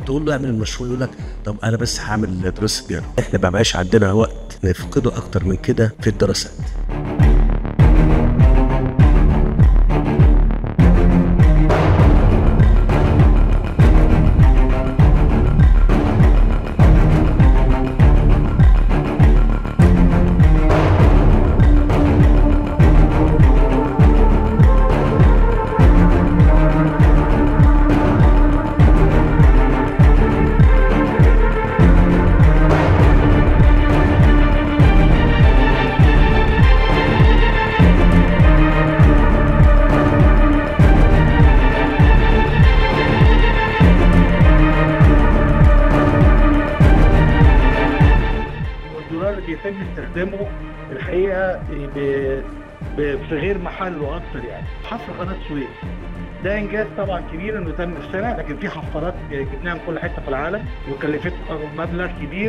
تقول له اعمل المشروع يقول لك طب انا بس هعمل دراسه جدوى احنا ما بقاش عندنا وقت نفقده اكتر من كده في الدراسات والدولار اللي بيتم استخدامه الحقيقه ب- ب- في غير محله اكتر يعني حفر قناه سويس ده انجاز طبعا كبير انه تم في سنه لكن في حفارات جبناها من كل حته في العالم وكلفت مبلغ كبير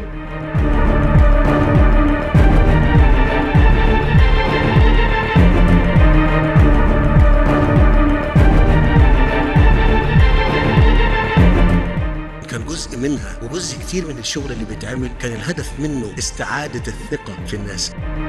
كان جزء منها وجزء كتير من الشغل اللي بيتعمل كان الهدف منه استعاده الثقه في الناس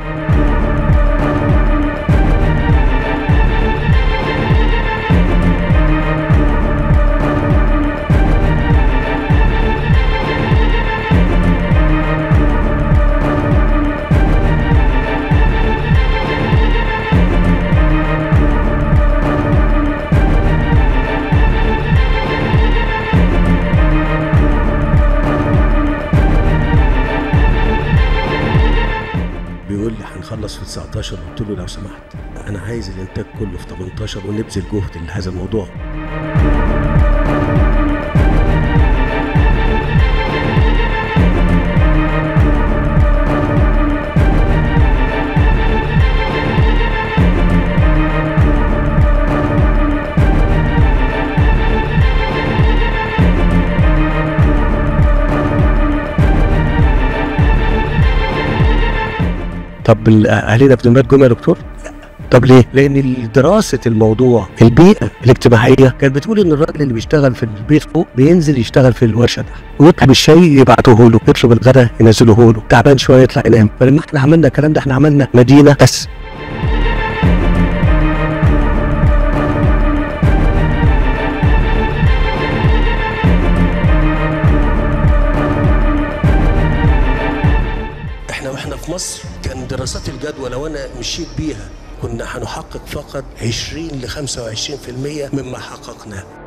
بيقول لي هنخلص في 19 قلت له لو سمحت انا عايز الانتاج كله في 18 ونبذل جهد لهذا الموضوع طب ال- اهالينا في دمياط جم يا دكتور؟ طب ليه؟ لان دراسه الموضوع البيئه الاجتماعيه كانت بتقول ان الراجل اللي بيشتغل في البيت فوق بينزل يشتغل في الورشه تحت ويطلب الشاي يبعتوه له يطلب الغداء ينزلوه له تعبان شويه يطلع ينام فلما احنا عملنا الكلام ده احنا عملنا مدينه بس احنا واحنا في مصر كان دراسات الجدوى لو انا مشيت بيها كنا هنحقق فقط 20 ل 25% مما حققناه